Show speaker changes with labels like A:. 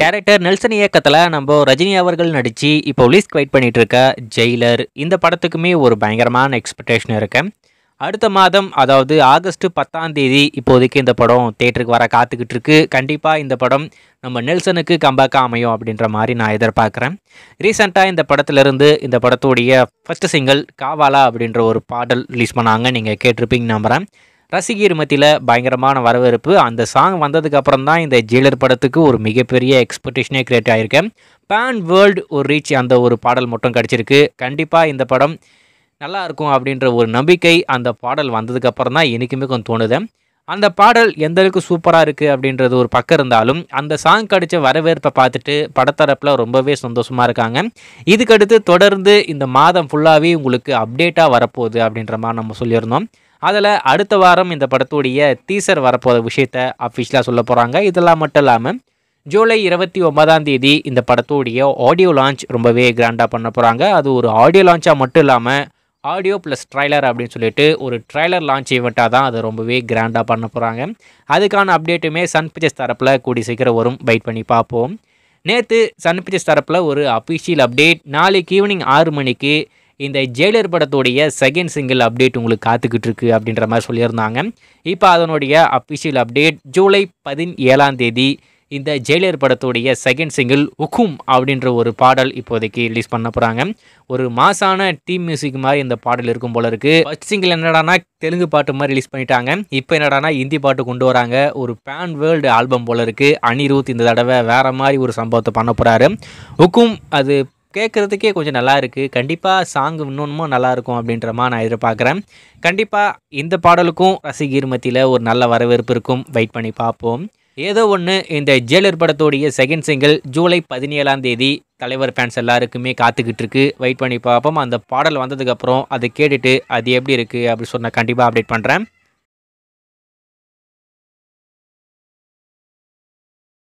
A: director Nelson இயக்கத்தில் நம்ம ரஜினி அவர்கள் நடித்து இப்போ ரிலீஸ்க்கு வெயிட் பண்ணிட்டு இருக்க ஜெயிலர் இந்த படத்துக்குமே ஒரு பயங்கரமான எக்ஸ்பெக்டேஷன் இருக்கு அடுத்த மாதம் அதாவது ஆகஸ்ட் பத்தாம் தேதி இப்போதைக்கு இந்த படம் தேட்டருக்கு வர காத்துக்கிட்டு இருக்கு கண்டிப்பாக இந்த படம் நம்ம நெல்சனுக்கு கம்பேக்காக அமையும் அப்படின்ற மாதிரி நான் எதிர்பார்க்குறேன் ரீசெண்டாக இந்த படத்துலேருந்து இந்த படத்துடைய ஃபர்ஸ்ட் சிங்கிள் காவாலா அப்படின்ற ஒரு பாடல் ரிலீஸ் பண்ணாங்க நீங்கள் கேட்டிருப்பீங்க நம்புகிறேன் ரசிகர் மத்தியில் பயங்கரமான வரவேற்பு அந்த சாங் வந்ததுக்கு அப்புறம் தான் இந்த ஜெயிலர் படத்துக்கு ஒரு மிகப்பெரிய எக்ஸ்பெக்டேஷனே கிரியேட் ஆகிருக்கு பேன் வேர்ல்டு ஒரு ரீச் அந்த ஒரு பாடல் மட்டும் கிடச்சிருக்கு கண்டிப்பாக இந்த படம் நல்லா இருக்கும் அப்படின்ற ஒரு நம்பிக்கை அந்த பாடல் வந்ததுக்கு அப்புறம் தான் எனக்குமே கொஞ்சம் தோணுது அந்த பாடல் எந்த அளவுக்கு சூப்பராக இருக்குது அப்படின்றது ஒரு பக்கம் இருந்தாலும் அந்த சாங் கிடைச்ச வரவேற்பை பார்த்துட்டு படத்தரப்பில் ரொம்பவே சந்தோஷமாக இருக்காங்க இதுக்கடுத்து தொடர்ந்து இந்த மாதம் ஃபுல்லாகவே உங்களுக்கு அப்டேட்டாக வரப்போகுது அப்படின்ற மாதிரி நம்ம சொல்லியிருந்தோம் அதில் அடுத்த வாரம் இந்த படத்துடைய டீசர் வரப்போகிற விஷயத்த அஃபிஷியலாக சொல்ல போகிறாங்க இதெல்லாம் மட்டும் இல்லாமல் ஜூலை இருபத்தி ஒன்பதாம் தேதி இந்த படத்துடைய ஆடியோ லான்ச் ரொம்பவே கிராண்டாக பண்ண போகிறாங்க அது ஒரு ஆடியோ லான்ச்சாக மட்டும் இல்லாமல் ஆடியோ ப்ளஸ் ட்ரைலர் அப்படின்னு சொல்லிட்டு ஒரு ட்ரைலர் லான்ச் ஈவெண்ட்டாக தான் அது ரொம்பவே கிராண்டாக பண்ண போகிறாங்க அதுக்கான அப்டேட்டுமே சன் பிக்சர்ஸ் தரப்பில் கூடி சீக்கிரம் வரும் வெயிட் பண்ணி பார்ப்போம் நேற்று சன் பிக்சர்ஸ் தரப்பில் ஒரு அஃபிஷியல் அப்டேட் நாளைக்கு ஈவினிங் ஆறு மணிக்கு இந்த ஜெயிலர் படத்துடைய செகண்ட் சிங்கிள் அப்டேட் உங்களுக்கு காத்துக்கிட்டு இருக்கு அப்படின்ற மாதிரி சொல்லியிருந்தாங்க இப்போ அதனுடைய அஃபிஷியல் அப்டேட் ஜூலை பதினேழாம் தேதி இந்த ஜெயிலர் படத்துடைய செகண்ட் சிங்கிள் உக்கும் அப்படின்ற ஒரு பாடல் இப்போதைக்கு ரிலீஸ் பண்ண போகிறாங்க ஒரு மாசான டீம் மியூசிக் மாதிரி இந்த பாடல் இருக்கும் போல இருக்கு ஃபர்ஸ்ட் சிங்கிள் என்னடானா தெலுங்கு பாட்டு மாதிரி ரிலீஸ் பண்ணிட்டாங்க இப்போ என்னடானா ஹிந்தி பாட்டு கொண்டு வராங்க ஒரு பேன் வேர்ல்டு ஆல்பம் போல இருக்கு அனிருத் இந்த தடவை வேற மாதிரி ஒரு சம்பவத்தை பண்ண போறாரு உக்கும் அது கேட்குறதுக்கே கொஞ்சம் நல்லா இருக்குது கண்டிப்பாக சாங் இன்னொன்றுமும் நல்லா இருக்கும் அப்படின்ற மாதிரி நான் எதிர்பார்க்குறேன் கண்டிப்பாக இந்த பாடலுக்கும் ரசிகர் மத்தியில் ஒரு நல்ல வரவேற்பு இருக்கும் வெயிட் பண்ணி பார்ப்போம் ஏதோ ஒன்று இந்த ஜெயிலர் படத்தோடைய செகண்ட் சிங்கிள் ஜூலை பதினேழாம் தேதி தலைவர் ஃபேன்ஸ் எல்லாருக்குமே காத்துக்கிட்டு இருக்கு வெயிட் பண்ணி பார்ப்போம் அந்த பாடல் வந்ததுக்கப்புறம் அதை கேட்டுட்டு அது எப்படி இருக்குது அப்படி சொன்னால் கண்டிப்பாக அப்டேட் பண்ணுறேன்